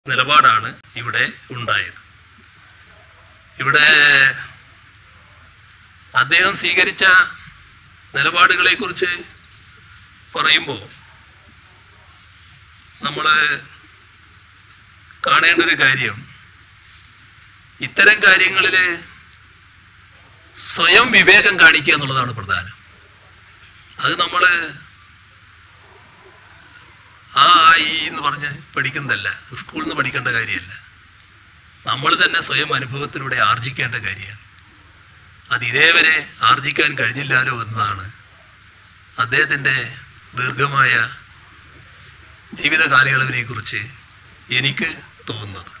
നിലപാടാണ് ഇവിടെ ഉണ്ടായത് ഇവിടെ അദ്ദേഹം സ്വീകരിച്ച നിലപാടുകളെ കുറിച്ച് പറയുമ്പോൾ നമ്മൾ കാണേണ്ട ഒരു കാര്യം ഇത്തരം കാര്യങ്ങളിൽ സ്വയം വിവേകം കാണിക്കുക എന്നുള്ളതാണ് പ്രധാനം അത് നമ്മൾ ആ ആ, ഈ എന്ന് പറഞ്ഞ് പഠിക്കുന്നതല്ല സ്കൂളിൽ നിന്ന് പഠിക്കേണ്ട കാര്യമല്ല നമ്മൾ തന്നെ സ്വയം അനുഭവത്തിലൂടെ ആർജിക്കേണ്ട കാര്യമാണ് അത് ഇതേവരെ ആർജിക്കാൻ കഴിഞ്ഞില്ലാലോ എന്നതാണ് അദ്ദേഹത്തിൻ്റെ ദീർഘമായ ജീവിത കാലയളവിനെ കുറിച്ച് എനിക്ക് തോന്നുന്നത്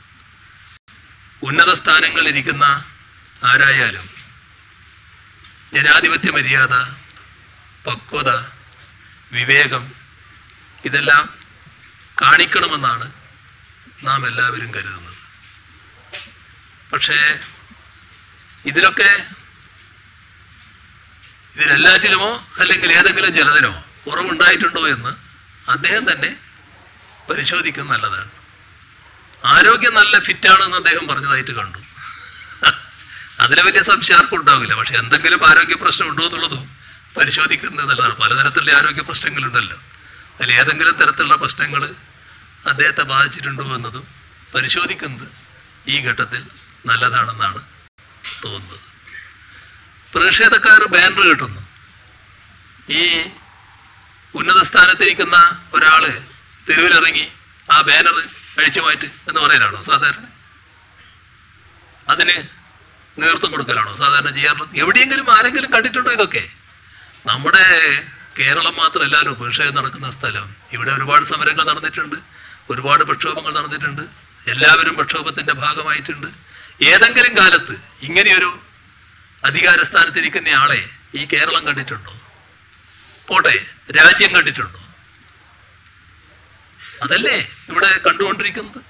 ഉന്നത സ്ഥാനങ്ങളിലിരിക്കുന്ന ആരായാലും ജനാധിപത്യ മര്യാദ പക്വത വിവേകം ഇതെല്ലാം കാണിക്കണമെന്നാണ് നാം എല്ലാവരും കരുതുന്നത് പക്ഷേ ഇതിലൊക്കെ ഇതിലെല്ലാറ്റിലുമോ അല്ലെങ്കിൽ ഏതെങ്കിലും ചിലതിനോ കുറവുണ്ടായിട്ടുണ്ടോ എന്ന് അദ്ദേഹം തന്നെ പരിശോധിക്കുന്നത് നല്ലതാണ് ആരോഗ്യം നല്ല ഫിറ്റാണെന്ന് അദ്ദേഹം പറഞ്ഞതായിട്ട് കണ്ടു അതിലെ വലിയ സംശയം ആർക്കും ഉണ്ടാവില്ല പക്ഷെ എന്തെങ്കിലും ആരോഗ്യ പ്രശ്നം ഉണ്ടോ എന്നുള്ളതും പരിശോധിക്കുന്നത് നല്ലതാണ് പലതരത്തിലുള്ള ആരോഗ്യ പ്രശ്നങ്ങളുണ്ടല്ലോ അതിൽ ഏതെങ്കിലും തരത്തിലുള്ള പ്രശ്നങ്ങൾ അദ്ദേഹത്തെ ബാധിച്ചിട്ടുണ്ടോ എന്നതും പരിശോധിക്കുന്നത് ഈ ഘട്ടത്തിൽ നല്ലതാണെന്നാണ് തോന്നുന്നത് പ്രതിഷേധക്കാർ ബാനർ കിട്ടുന്നു ഈ ഉന്നത സ്ഥാനത്തിരിക്കുന്ന ഒരാള് തെരുവിലിറങ്ങി ആ ബാനർ അഴിച്ചു മാറ്റ് എന്ന് പറയാനാണോ സാധാരണ അതിന് നേതൃത്വം കൊടുക്കലാണോ സാധാരണ ചെയ്യാറുള്ളത് എവിടെയെങ്കിലും ആരെങ്കിലും കണ്ടിട്ടുണ്ടോ ഇതൊക്കെ നമ്മുടെ കേരളം മാത്രമല്ലല്ലോ പ്രതിഷേധം നടക്കുന്ന സ്ഥലം ഇവിടെ ഒരുപാട് സമരങ്ങൾ നടന്നിട്ടുണ്ട് ഒരുപാട് പ്രക്ഷോഭങ്ങൾ നടന്നിട്ടുണ്ട് എല്ലാവരും പ്രക്ഷോഭത്തിന്റെ ഭാഗമായിട്ടുണ്ട് ഏതെങ്കിലും കാലത്ത് ഇങ്ങനെയൊരു അധികാര സ്ഥാനത്തിരിക്കുന്ന ആളെ ഈ കേരളം കണ്ടിട്ടുണ്ടോ പോട്ടെ രാജ്യം കണ്ടിട്ടുണ്ടോ അതല്ലേ ഇവിടെ കണ്ടുകൊണ്ടിരിക്കുന്നത്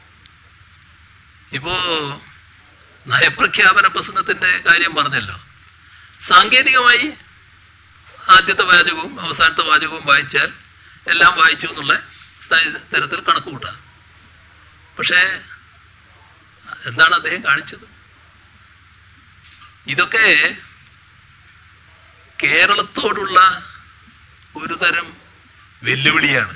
ഇപ്പോ നയപ്രഖ്യാപന പ്രസംഗത്തിന്റെ കാര്യം പറഞ്ഞല്ലോ സാങ്കേതികമായി ആദ്യത്തെ വാചകവും അവസാനത്തെ വാചകവും വായിച്ചാൽ എല്ലാം വായിച്ചു എന്നുള്ള ത- തരത്തിൽ കണക്ക് കൂട്ടാം പക്ഷേ എന്താണ് അദ്ദേഹം കാണിച്ചത് ഇതൊക്കെ കേരളത്തോടുള്ള ഒരു തരം വെല്ലുവിളിയാണ്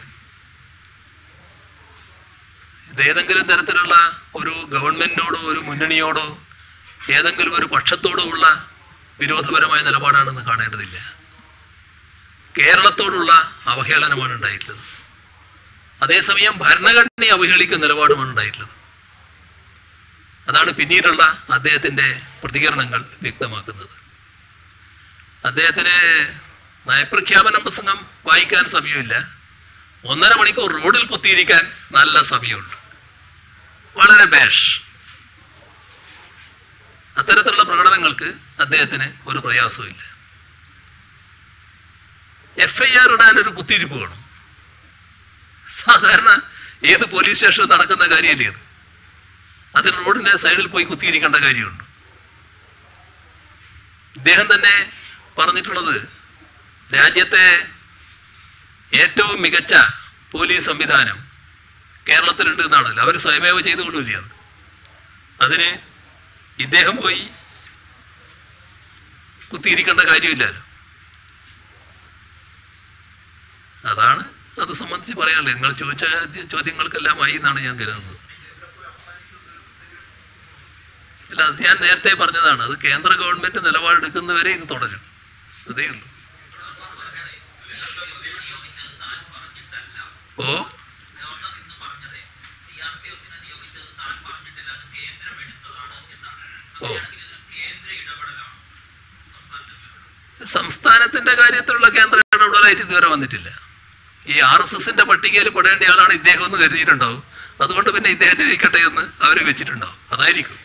ഇത് ഏതെങ്കിലും തരത്തിലുള്ള ഒരു ഗവൺമെന്റിനോടോ ഒരു മുന്നണിയോടോ ഏതെങ്കിലും ഒരു പക്ഷത്തോടോ ഉള്ള വിരോധപരമായ നിലപാടാണെന്ന് കാണേണ്ടതില്ല കേരളത്തോടുള്ള അവഹേളനമാണ് ഉണ്ടായിട്ടുള്ളത് അതേസമയം ഭരണഘടനയെ അവഹേളിക്കുന്ന നിലപാടുമാണ് ഉണ്ടായിട്ടുള്ളത് അതാണ് പിന്നീടുള്ള അദ്ദേഹത്തിന്റെ പ്രതികരണങ്ങൾ വ്യക്തമാക്കുന്നത് അദ്ദേഹത്തിന് നയപ്രഖ്യാപന പ്രസംഗം വായിക്കാൻ സമയമില്ല ഒന്നര മണിക്കൂർ റോഡിൽ കുത്തിയിരിക്കാൻ നല്ല സമയമുണ്ട് വളരെ ബേഷ് അത്തരത്തിലുള്ള പ്രകടനങ്ങൾക്ക് അദ്ദേഹത്തിന് ഒരു പ്രയാസമില്ല എഫ് ഐ ആർ ഇടാൻ ഒരു കുത്തിയിരിപ്പ് വേണം സാധാരണ ഏത് പോലീസ് സ്റ്റേഷനിൽ നടക്കുന്ന കാര്യമല്ലേ ഇത് അതിന് റോഡിന്റെ സൈഡിൽ പോയി കുത്തിയിരിക്കേണ്ട കാര്യമുണ്ട് ഇദ്ദേഹം തന്നെ പറഞ്ഞിട്ടുള്ളത് രാജ്യത്തെ ഏറ്റവും മികച്ച പോലീസ് സംവിധാനം കേരളത്തിലുണ്ട് എന്നാണല്ലോ അവർ സ്വയമേവ ചെയ്തുകൊള്ളില്ലേ അത് അതിന് ഇദ്ദേഹം പോയി കുത്തിയിരിക്കേണ്ട കാര്യമില്ലല്ലോ അതാണ് അത് സംബന്ധിച്ച് പറയാനുള്ളത് നിങ്ങൾ ചോദിച്ച ചോദ്യങ്ങൾക്കെല്ലാം ആയി എന്നാണ് ഞാൻ കരുതുന്നത് അല്ല അത് ഞാൻ നേരത്തെ പറഞ്ഞതാണ് അത് കേന്ദ്ര ഗവൺമെന്റ് നിലപാടെടുക്കുന്നവരെ ഇത് തുടരും അതേ ഉള്ളൂ ഓ ഓ സംസ്ഥാനത്തിന്റെ കാര്യത്തിലുള്ള കേന്ദ്ര ഇടപെടലായിട്ട് ഇതുവരെ വന്നിട്ടില്ല ഈ ആർ എസ് എസിന്റെ പട്ടികയിൽ പെടേണ്ട ആളാണ് ഇദ്ദേഹം എന്ന് കരുതിയിട്ടുണ്ടാവും അതുകൊണ്ട് പിന്നെ ഇദ്ദേഹത്തിന് ഇരിക്കട്ടെ എന്ന് അവർ വെച്ചിട്ടുണ്ടാവും അതായിരിക്കും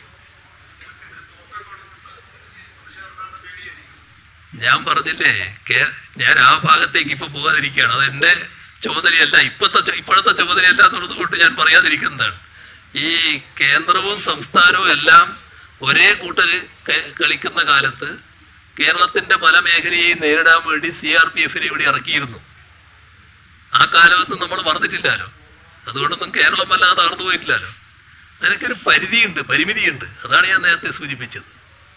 ഞാൻ പറഞ്ഞില്ലേ കേ- ഞാൻ ആ ഭാഗത്തേക്ക് ഇപ്പൊ പോകാതിരിക്കുകയാണ് അത് എന്റെ ചുമതലയല്ല ഇപ്പത്തെ ചു- ഇപ്പോഴത്തെ ചുമതലയല്ല എന്നുള്ളത് കൊണ്ട് ഞാൻ പറയാതിരിക്കുന്നതാണ് ഈ കേന്ദ്രവും സംസ്ഥാനവും എല്ലാം ഒരേ കൂട്ടര് ക- കളിക്കുന്ന കാലത്ത് കേരളത്തിന്റെ പല മേഖലയെയും നേരിടാൻ വേണ്ടി സി ആർ പി എഫിനെ ഇവിടെ ഇറക്കിയിരുന്നു ആ കാലമൊന്നും നമ്മൾ മറന്നിട്ടില്ലല്ലോ അതുകൊണ്ടൊന്നും കേരളം വല്ലാതെ തകർന്നു പോയിട്ടില്ലല്ലോ അതിനൊക്കെ ഒരു പരിധിയുണ്ട് പരിമിതിയുണ്ട് അതാണ് ഞാൻ നേരത്തെ സൂചിപ്പിച്ചത്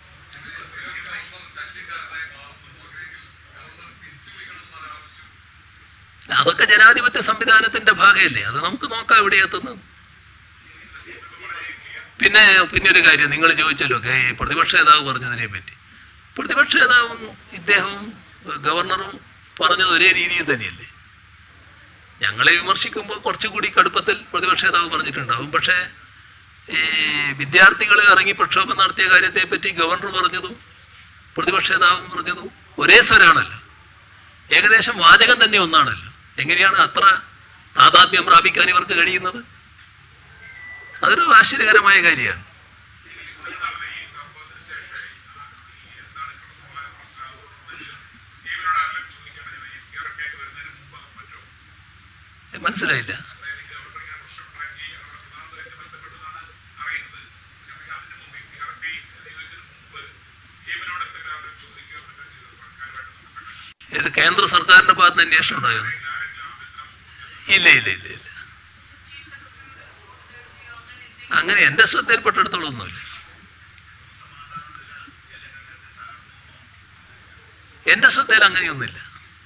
അതൊക്കെ ജനാധിപത്യ സംവിധാനത്തിന്റെ ഭാഗമല്ലേ അത് നമുക്ക് നോക്കാം എവിടെ എത്തുന്നത് പിന്നെ പിന്നെ ഒരു കാര്യം നിങ്ങൾ ചോദിച്ചല്ലോ കേ- ഈ പ്രതിപക്ഷ നേതാവ് പറഞ്ഞതിനെ പറ്റി പ്രതിപക്ഷ നേതാവും ഇദ്ദേഹവും ഗവർണറും പറഞ്ഞത് ഒരേ രീതിയിൽ തന്നെയല്ലേ ഞങ്ങളെ വിമർശിക്കുമ്പോൾ കുറച്ചുകൂടി കടുപ്പത്തിൽ പ്രതിപക്ഷ നേതാവ് പറഞ്ഞിട്ടുണ്ടാവും പക്ഷേ ഈ വിദ്യാർത്ഥികൾ ഇറങ്ങി പ്രക്ഷോഭം നടത്തിയ കാര്യത്തെ പറ്റി ഗവർണർ പറഞ്ഞതും പ്രതിപക്ഷ നേതാവും പറഞ്ഞതും ഒരേ സ്വരാണല്ലോ ഏകദേശം വാചകം തന്നെ ഒന്നാണല്ലോ എങ്ങനെയാണ് അത്ര താതാത്മ്യം പ്രാപിക്കാൻ ഇവർക്ക് കഴിയുന്നത് അതൊരു ആശ്ചര്യകരമായ കാര്യമാണ് മനസ്സിലായില്ല ഇത് കേന്ദ്ര സർക്കാരിന്റെ ഭാഗത്ത് നിന്ന് അന്വേഷണം ഉണ്ടായോ ഇല്ല ഇല്ല ഇല്ല ഇല്ല അങ്ങനെ എന്റെ ശ്രദ്ധയിൽപ്പെട്ടിടത്തോളം ഒന്നുമില്ല എന്റെ ശ്രദ്ധയിൽ അങ്ങനെയൊന്നുമില്ല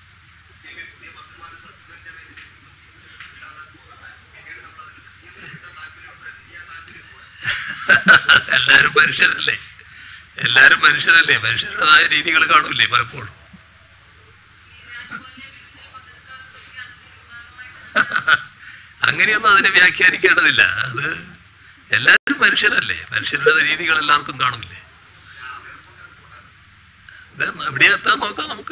എല്ലാരും മനുഷ്യരല്ലേ എല്ലാരും മനുഷ്യരല്ലേ മനുഷ്യരുടേതായ രീതികൾ കാണൂലേ പലപ്പോഴും അങ്ങനെയൊന്നും അതിനെ വ്യാഖ്യാനിക്കേണ്ടതില്ല അത് എല്ലാവരും മനുഷ്യരല്ലേ മനുഷ്യരുടെ രീതികൾ എല്ലാവർക്കും കാണില്ലേ ഇത് എവിടെ എത്താൻ നോക്കാം നമുക്ക്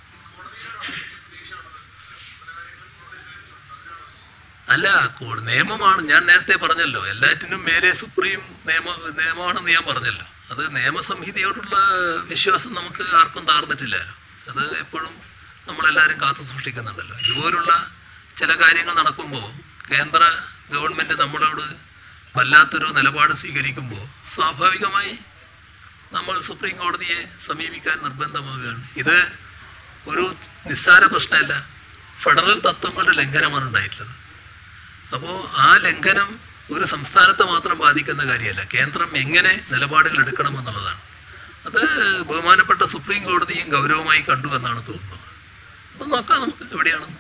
അല്ല കോ- നിയമമാണ് ഞാൻ നേരത്തെ പറഞ്ഞല്ലോ എല്ലാറ്റിനും മേലെ സുപ്രീം നിയമ നിയമമാണെന്ന് ഞാൻ പറഞ്ഞല്ലോ അത് നിയമസംഹിതയോടുള്ള വിശ്വാസം നമുക്ക് ആർക്കും താർന്നിട്ടില്ലല്ലോ അത് എപ്പോഴും നമ്മളെല്ലാവരും കാത്തു സൂക്ഷിക്കുന്നുണ്ടല്ലോ ഇതുപോലുള്ള ചില കാര്യങ്ങൾ നടക്കുമ്പോൾ കേന്ദ്ര ഗവൺമെൻറ് നമ്മളോട് വല്ലാത്തൊരു നിലപാട് സ്വീകരിക്കുമ്പോൾ സ്വാഭാവികമായി നമ്മൾ സുപ്രീം കോടതിയെ സമീപിക്കാൻ നിർബന്ധമാവുകയാണ് ഇത് ഒരു നിസ്സാര പ്രശ്നമല്ല ഫെഡറൽ തത്വങ്ങളുടെ ലംഘനമാണ് ഉണ്ടായിട്ടുള്ളത് അപ്പോൾ ആ ലംഘനം ഒരു സംസ്ഥാനത്തെ മാത്രം ബാധിക്കുന്ന കാര്യമല്ല കേന്ദ്രം എങ്ങനെ നിലപാടുകൾ എടുക്കണമെന്നുള്ളതാണ് അത് ബഹുമാനപ്പെട്ട സുപ്രീം കോടതിയും ഗൗരവമായി കണ്ടു എന്നാണ് തോന്നുന്നത് അത് നോക്കാം നമുക്ക് എവിടെയാണെന്ന്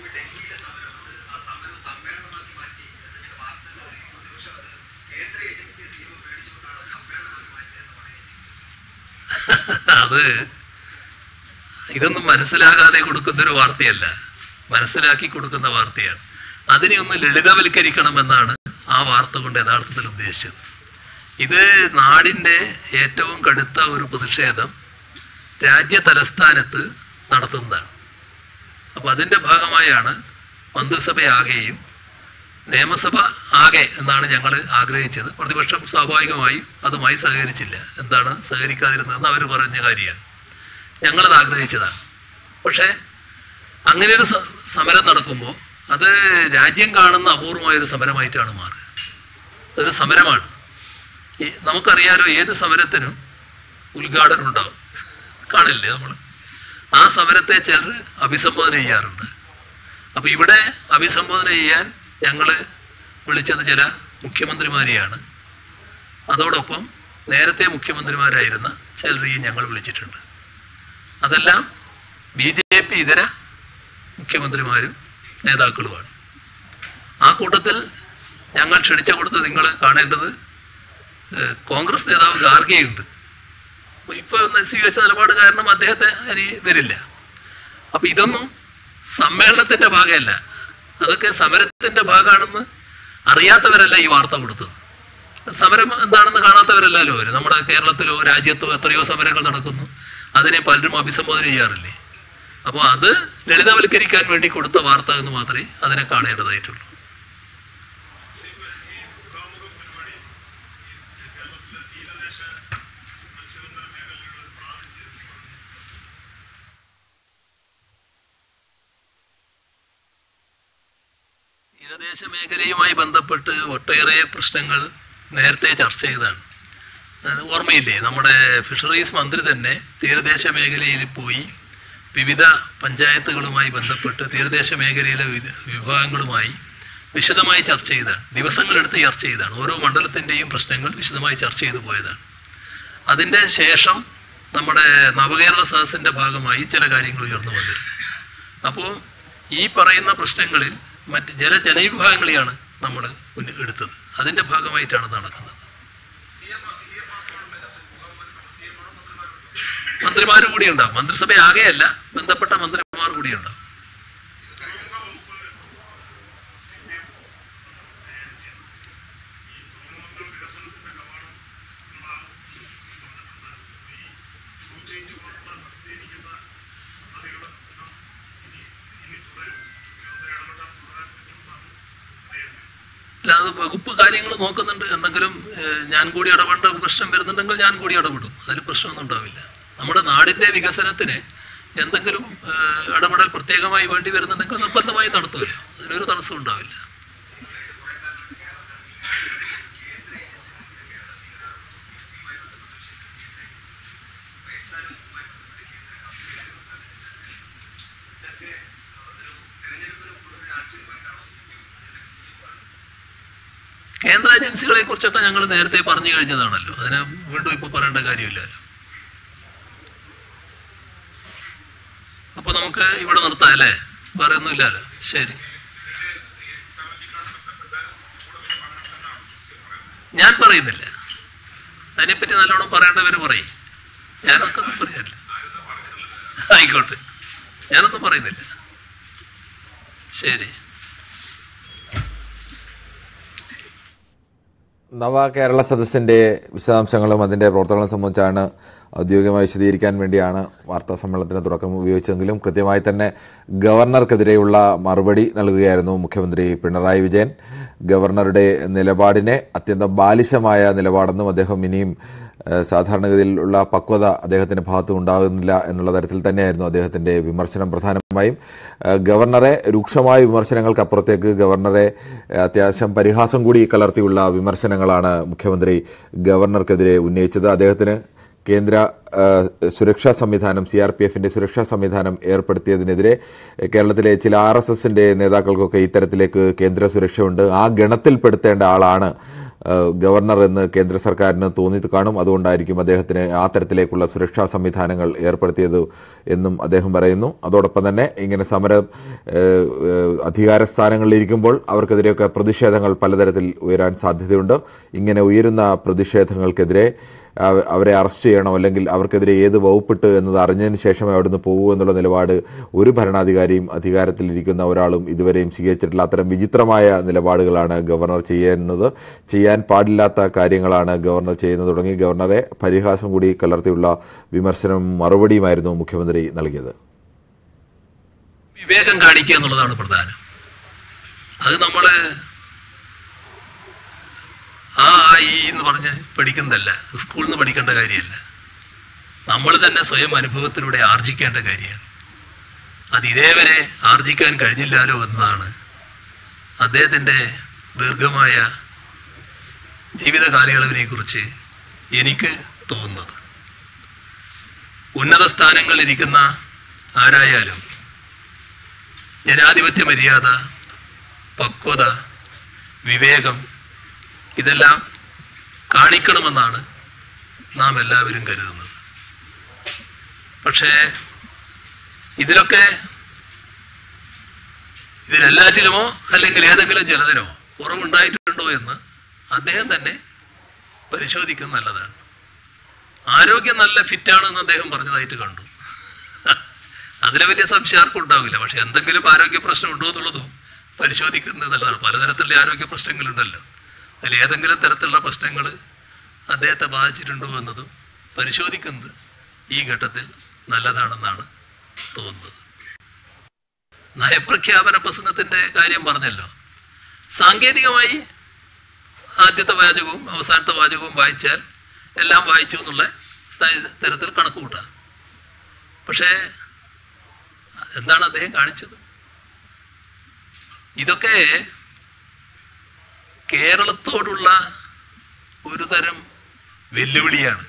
അത് ഇതൊന്നും മനസ്സിലാകാതെ കൊടുക്കുന്ന ഒരു വാർത്തയല്ല മനസ്സിലാക്കി കൊടുക്കുന്ന വാർത്തയാണ് അതിനെ ഒന്ന് ലളിതവൽക്കരിക്കണമെന്നാണ് ആ വാർത്ത കൊണ്ട് യഥാർത്ഥത്തിൽ ഉദ്ദേശിച്ചത് ഇത് നാടിൻ്റെ ഏറ്റവും കടുത്ത ഒരു പ്രതിഷേധം രാജ്യ തലസ്ഥാനത്ത് നടത്തുന്നതാണ് അപ്പോൾ അതിൻ്റെ ഭാഗമായാണ് മന്ത്രിസഭയാകെയും നിയമസഭ ആകെ എന്നാണ് ഞങ്ങൾ ആഗ്രഹിച്ചത് പ്രതിപക്ഷം സ്വാഭാവികമായും അതുമായി സഹകരിച്ചില്ല എന്താണ് സഹകരിക്കാതിരുന്നതെന്ന് അവർ പറഞ്ഞ കാര്യമാണ് ഞങ്ങളത് ആഗ്രഹിച്ചതാണ് പക്ഷേ അങ്ങനെ ഒരു സ- സമരം നടക്കുമ്പോൾ അത് രാജ്യം കാണുന്ന അപൂർവമായൊരു സമരമായിട്ടാണ് മാറുക അതൊരു സമരമാണ് ഈ നമുക്കറിയാലോ ഏത് സമരത്തിനും ഉദ്ഘാടനം ഉണ്ടാവും കാണില്ലേ നമ്മൾ ആ സമരത്തെ ചിലർ അഭിസംബോധന ചെയ്യാറുണ്ട് അപ്പോൾ ഇവിടെ അഭിസംബോധന ചെയ്യാൻ ഞങ്ങൾ വിളിച്ചത് ചില മുഖ്യമന്ത്രിമാരെയാണ് അതോടൊപ്പം നേരത്തെ മുഖ്യമന്ത്രിമാരായിരുന്ന ചിലരെയും ഞങ്ങൾ വിളിച്ചിട്ടുണ്ട് അതെല്ലാം ബി ജെ പി ഇതര മുഖ്യമന്ത്രിമാരും നേതാക്കളുമാണ് ആ കൂട്ടത്തിൽ ഞങ്ങൾ ക്ഷണിച്ച കൊടുത്ത് നിങ്ങൾ കാണേണ്ടത് ഏഹ്, കോൺഗ്രസ് നേതാവ് ഖാർഗെയുണ്ട് അപ്പോൾ ഇപ്പോൾ സ്വീകരിച്ച നിലപാട് കാരണം അദ്ദേഹത്തെ ഇനി വരില്ല അപ്പം ഇതൊന്നും സമ്മേളനത്തിന്റെ ഭാഗമല്ല അതൊക്കെ സമരത്തിന്റെ ഭാഗമാണെന്ന് അറിയാത്തവരല്ല ഈ വാർത്ത കൊടുത്തത് സമരം എന്താണെന്ന് കാണാത്തവരല്ലല്ലോ അവർ നമ്മുടെ കേരളത്തിലോ രാജ്യത്തോ എത്രയോ സമരങ്ങൾ നടക്കുന്നു അതിനെ പലരും അഭിസംബോധന ചെയ്യാറില്ലേ അപ്പോൾ അത് ലളിതവൽക്കരിക്കാൻ വേണ്ടി കൊടുത്ത വാർത്ത എന്ന് മാത്രമേ അതിനെ കാണേണ്ടതായിട്ടുള്ളൂ തീരദേശ മേഖലയുമായി ബന്ധപ്പെട്ട് ഒട്ടേറെ പ്രശ്നങ്ങൾ നേരത്തെ ചർച്ച ചെയ്തതാണ് അത് ഓർമ്മയില്ലേ നമ്മുടെ ഫിഷറീസ് മന്ത്രി തന്നെ തീരദേശ മേഖലയിൽ പോയി വിവിധ പഞ്ചായത്തുകളുമായി ബന്ധപ്പെട്ട് തീരദേശ മേഖലയിലെ വിവിധ വിഭാഗങ്ങളുമായി വിശദമായി ചർച്ച ചെയ്താണ് ദിവസങ്ങളെടുത്ത് ചർച്ച ചെയ്താണ് ഓരോ മണ്ഡലത്തിൻ്റെയും പ്രശ്നങ്ങൾ വിശദമായി ചർച്ച ചെയ്തു പോയതാണ് അതിൻ്റെ ശേഷം നമ്മുടെ നവകേരള സദസ്സിൻ്റെ ഭാഗമായി ചില കാര്യങ്ങൾ ഉയർന്നു വന്നിരുന്നു അപ്പോൾ ഈ പറയുന്ന പ്രശ്നങ്ങളിൽ മറ്റ് ജല ജനവിഭാഗങ്ങളെയാണ് നമ്മൾ മുന്നിൽ എടുത്തത് അതിൻ്റെ ഭാഗമായിട്ടാണ് നടക്കുന്നത് മന്ത്രിമാർ കൂടി ഉണ്ടാവും മന്ത്രിസഭ ആകെയല്ല ബന്ധപ്പെട്ട മന്ത്രിമാർ കൂടി ഉണ്ടാവും അല്ല അത് വകുപ്പ് കാര്യങ്ങൾ നോക്കുന്നുണ്ട് എന്തെങ്കിലും ഏഹ്, ഞാൻ കൂടി ഇടപെടേണ്ട പ്രശ്നം വരുന്നുണ്ടെങ്കിൽ ഞാൻ കൂടി ഇടപെടും അതിൽ പ്രശ്നമൊന്നും ഉണ്ടാവില്ല നമ്മുടെ നാടിന്റെ വികസനത്തിന് എന്തെങ്കിലും ഏഹ്, ഇടപെടൽ പ്രത്യേകമായി വേണ്ടി വരുന്നുണ്ടെങ്കിൽ നിർബന്ധമായി നടത്തുമല്ലോ അതിനൊരു തടസ്സം ഉണ്ടാവില്ല കേന്ദ്ര ഏജൻസികളെ കുറിച്ചൊക്കെ ഞങ്ങൾ നേരത്തെ പറഞ്ഞു കഴിഞ്ഞതാണല്ലോ അതിന് വീണ്ടും ഇപ്പൊ പറയേണ്ട കാര്യമില്ലല്ലോ അപ്പൊ നമുക്ക് ഇവിടെ നിർത്താം അല്ലേ വേറെ ഒന്നുമില്ലല്ലോ ശരി ഞാൻ പറയുന്നില്ല അതിനെപ്പറ്റി നല്ലോണം പറയേണ്ടവര് പറയും ഞാനൊക്കെ ഒന്നും പറയാനില്ല ആയിക്കോട്ടെ ഞാനൊന്നും പറയുന്നില്ല ശരി നവ കേരള സദസ്സിന്റെ വിശദാംശങ്ങളും അതിന്റെ പ്രവർത്തനങ്ങളും സംബന്ധിച്ചാണ് ഔദ്യോഗികമായി വിശദീകരിക്കാൻ വേണ്ടിയാണ് വാർത്താ സമ്മേളനത്തിന് തുടക്കം ഉപയോഗിച്ചെങ്കിലും കൃത്യമായി തന്നെ ഗവർണർക്കെതിരെയുള്ള മറുപടി നൽകുകയായിരുന്നു മുഖ്യമന്ത്രി പിണറായി വിജയൻ ഗവർണറുടെ നിലപാടിനെ അത്യന്തം ബാലിശമായ നിലപാടെന്നും അദ്ദേഹം ഇനിയും ഏഹ്, സാധാരണഗതിയിലുള്ള പക്വത അദ്ദേഹത്തിന്റെ ഭാഗത്ത് ഉണ്ടാകുന്നില്ല എന്നുള്ള തരത്തിൽ തന്നെയായിരുന്നു അദ്ദേഹത്തിന്റെ വിമർശനം പ്രധാനമായും ഏഹ്, ഗവർണറെ രൂക്ഷമായ വിമർശനങ്ങൾക്കപ്പുറത്തേക്ക് ഗവർണറെ ഏഹ്, അത്യാവശ്യം പരിഹാസം കൂടി കലർത്തിയുള്ള വിമർശനങ്ങളാണ് മുഖ്യമന്ത്രി ഗവർണർക്കെതിരെ ഉന്നയിച്ചത് അദ്ദേഹത്തിന് കേന്ദ്ര ആ, സുരക്ഷാ സംവിധാനം സി ആർ പി എഫിന്റെ സുരക്ഷാ സംവിധാനം ഏർപ്പെടുത്തിയതിനെതിരെ കേരളത്തിലെ ചില ആർ എസ് എസിന്റെ നേതാക്കൾക്കൊക്കെ ഇത്തരത്തിലേക്ക് കേന്ദ്ര സുരക്ഷയുണ്ട് ആ ഗണത്തിൽപ്പെടുത്തേണ്ട ആളാണ് ആ, ഗവർണർ എന്ന് കേന്ദ്ര സർക്കാരിന് തോന്നി കാണും അതുകൊണ്ടായിരിക്കും അദ്ദേഹത്തിന് ആ തരത്തിലേക്കുള്ള സുരക്ഷാ സംവിധാനങ്ങൾ ഏർപ്പെടുത്തിയത് എന്നും അദ്ദേഹം പറയുന്നു അതോടൊപ്പം തന്നെ ഇങ്ങനെ സമരം ഏഹ്, ഏഹ്, അധികാര സ്ഥാനങ്ങളിലിരിക്കുമ്പോൾ അവർക്കെതിരെയൊക്കെ പ്രതിഷേധങ്ങൾ പലതരത്തിൽ ഉയരാൻ സാധ്യതയുണ്ട് ഇങ്ങനെ ഉയരുന്ന പ്രതിഷേധങ്ങൾക്കെതിരെ അവ- അവരെ അറസ്റ്റ് ചെയ്യണം അല്ലെങ്കിൽ അവർക്കെതിരെ ഏത് വകുപ്പിട്ട് എന്നത് അറിഞ്ഞതിന് ശേഷമേ അവിടുന്ന് പോകൂ എന്നുള്ള നിലപാട് ഒരു ഭരണാധികാരിയും അധികാരത്തിലിരിക്കുന്ന ഒരാളും ഇതുവരെയും സ്വീകരിച്ചിട്ടില്ല അത്തരം വിചിത്രമായ നിലപാടുകളാണ് ഗവർണർ ചെയ്യുന്നത് ചെയ്യാൻ പാടില്ലാത്ത കാര്യങ്ങളാണ് ഗവർണർ ചെയ്യുന്നത് തുടങ്ങി ഗവർണറെ പരിഹാസം കൂടി കലർത്തിയുള്ള വിമർശനവും മറുപടിയുമായിരുന്നു മുഖ്യമന്ത്രി നൽകിയത് വിവേകം കാണിക്കുക എന്നുള്ളതാണ് പ്രധാനം അത് നമ്മള് ആ ആ, ഈ എന്ന് പറഞ്ഞ് പഠിക്കുന്നതല്ല സ്കൂളിൽ നിന്ന് പഠിക്കേണ്ട കാര്യമല്ല നമ്മൾ തന്നെ സ്വയം അനുഭവത്തിലൂടെ ആർജിക്കേണ്ട കാര്യമാണ് അത് ഇതേവരെ ആർജിക്കാൻ കഴിഞ്ഞില്ലാലോ എന്നതാണ് അദ്ദേഹത്തിൻ്റെ ദീർഘമായ ജീവിത കാലയളവിനെ കുറിച്ച് എനിക്ക് തോന്നുന്നത് ഉന്നത സ്ഥാനങ്ങളിലിരിക്കുന്ന ആരായാലും ജനാധിപത്യ മര്യാദ പക്വത വിവേകം ഇതെല്ലാം കാണിക്കണമെന്നാണ് നാം എല്ലാവരും കരുതുന്നത് പക്ഷേ ഇതിലൊക്കെ ഇതിലെല്ലാറ്റിലുമോ അല്ലെങ്കിൽ ഏതെങ്കിലും ചിലതിനോ കുറവുണ്ടായിട്ടുണ്ടോ എന്ന് അദ്ദേഹം തന്നെ പരിശോധിക്കുന്നത് നല്ലതാണ് ആരോഗ്യം നല്ല ഫിറ്റാണെന്ന് അദ്ദേഹം പറഞ്ഞതായിട്ട് കണ്ടു അതിലെ വലിയ സംശയം ആർക്കും ഉണ്ടാവില്ല പക്ഷെ എന്തെങ്കിലും ആരോഗ്യ പ്രശ്നം ഉണ്ടോ എന്നുള്ളതും പരിശോധിക്കുന്നത് നല്ലതാണ് പലതരത്തിലുള്ള ആരോഗ്യ പ്രശ്നങ്ങളുണ്ടല്ലോ അതിൽ ഏതെങ്കിലും തരത്തിലുള്ള പ്രശ്നങ്ങൾ അദ്ദേഹത്തെ ബാധിച്ചിട്ടുണ്ടോ എന്നതും പരിശോധിക്കുന്നത് ഈ ഘട്ടത്തിൽ നല്ലതാണെന്നാണ് തോന്നുന്നത് നയപ്രഖ്യാപന പ്രസംഗത്തിന്റെ കാര്യം പറഞ്ഞല്ലോ സാങ്കേതികമായി ആദ്യത്തെ വാചകവും അവസാനത്തെ വാചകവും വായിച്ചാൽ എല്ലാം വായിച്ചു എന്നുള്ള ത- തരത്തിൽ കണക്ക് കൂട്ടാം പക്ഷേ എന്താണ് അദ്ദേഹം കാണിച്ചത് ഇതൊക്കെ കേരളത്തോടുള്ള ഒരു തരം വെല്ലുവിളിയാണ്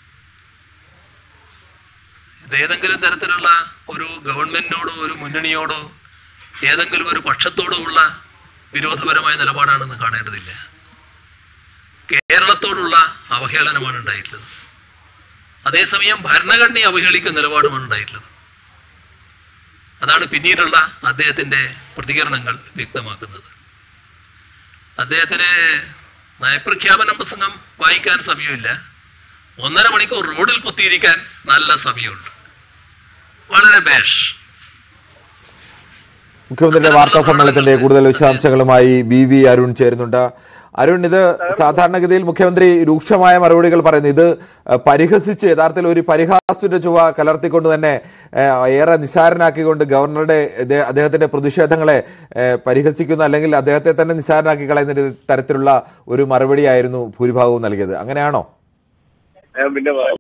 ഇത് ഏതെങ്കിലും തരത്തിലുള്ള ഒരു ഗവൺമെന്റിനോടോ ഒരു മുന്നണിയോടോ ഏതെങ്കിലും ഒരു പക്ഷത്തോടോ ഉള്ള വിരോധപരമായ നിലപാടാണെന്ന് കാണേണ്ടതില്ല കേരളത്തോടുള്ള അവഹേളനമാണ് ഉണ്ടായിട്ടുള്ളത് അതേസമയം ഭരണഘടനയെ അവഹേളിക്കുന്ന നിലപാടുമാണ് ഉണ്ടായിട്ടുള്ളത് അതാണ് പിന്നീടുള്ള അദ്ദേഹത്തിന്റെ പ്രതികരണങ്ങൾ വ്യക്തമാക്കുന്നത് അദ്ദേഹത്തിന് നയപ്രഖ്യാപന പ്രസംഗം വായിക്കാൻ സമയമില്ല ഒന്നര മണിക്കൂർ റോഡിൽ കുത്തിയിരിക്കാൻ നല്ല സമയമുണ്ട് വളരെ ബേഷ് മുഖ്യമന്ത്രിയുടെ വാർത്താ സമ്മേളനത്തിന്റെ കൂടുതൽ വിശദാംശങ്ങളുമായി ബി വി അരുൺ ചേരുന്നുണ്ട് അരുൺ ഇത് സാധാരണഗതിയിൽ മുഖ്യമന്ത്രി രൂക്ഷമായ മറുപടികൾ പറയുന്നു ഇത് ഏഹ്, പരിഹസിച്ച് യഥാർത്ഥത്തിൽ ഒരു പരിഹാസത്തിന്റെ ചുവ കലർത്തിക്കൊണ്ട് തന്നെ ഏഹ്, ഏറെ നിസ്സാരനാക്കിക്കൊണ്ട് ഗവർണറുടെ ഇതേ- അദ്ദേഹത്തിന്റെ പ്രതിഷേധങ്ങളെ ഏഹ്, പരിഹസിക്കുന്ന അല്ലെങ്കിൽ അദ്ദേഹത്തെ തന്നെ നിസ്സാരനാക്കി കളയുന്ന തരത്തിലുള്ള ഒരു മറുപടിയായിരുന്നു ഭൂരിഭാഗവും നൽകിയത് അങ്ങനെയാണോ ഞാൻ പിന്നെ